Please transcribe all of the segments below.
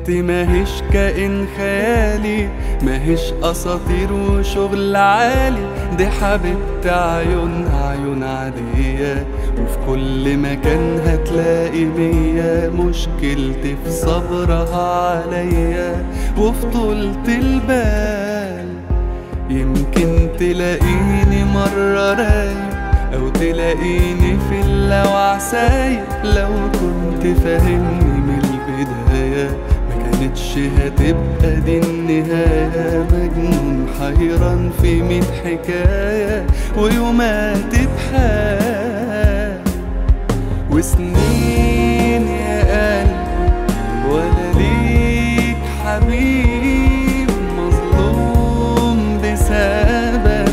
بنتي ماهيش كائن خيالي ماهيش اساطير وشغل عالي دي حبيبة عيونها عيون عادية وفي كل مكان هتلاقي مية مشكلتي في صبرها عليا وفي طولة البال يمكن تلاقيني مرة رايق أو تلاقيني في اللوع سايق لو كنت فاهمني من البداية ما كانتش هتبقى دي النهاية مجنون حيران في ميت حكاية ويومات بحال وسنين يا قلبي ولا ليك حبيب مظلوم بسبب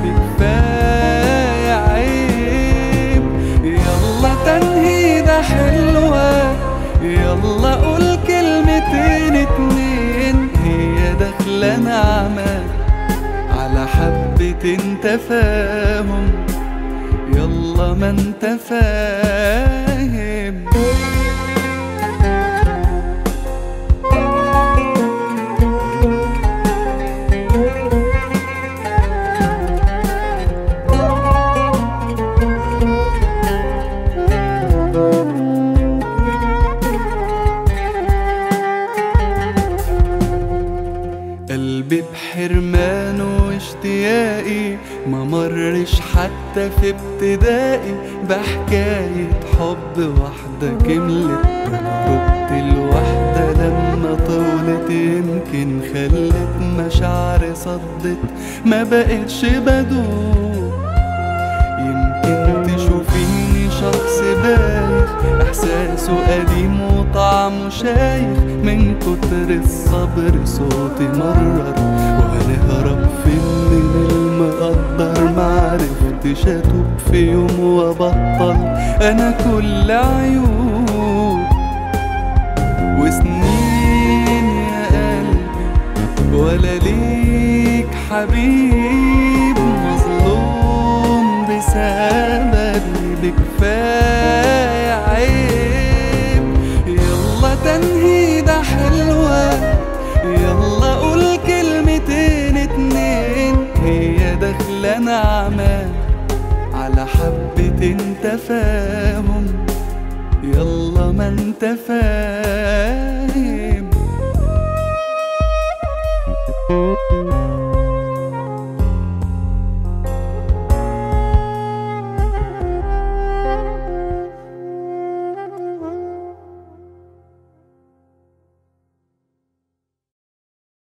كفاية عيب يلا تنهيدة حلوة يلا قول كلمتين اتنين هي داخلة نعمة على حبة تفاهم يلا ما انت فاهم قلبي بحرمانه واشتياقي ما مرش حتى في ابتدائي بحكاية حب واحدة كملت وانا ربت الوحدة لما طولت يمكن خلت مشاعري صدت ما بقتش بدوب يمكن تشوفيني شخص بايخ احساسه قديم وطعمه شايخ من كتر الصبر صوتي مرر وهنهرب فين من المقدر معرفتش اتوب في يوم وابطل انا كل عيوب وسنين يا قلبي ولا ليك حبيب مظلوم بسببي بكفاية عيب يلا تنهيدة حلوة يلا قول كلمتين اتنين هي داخلة نعمة على حبة تفاهم يلا ما انت فاهم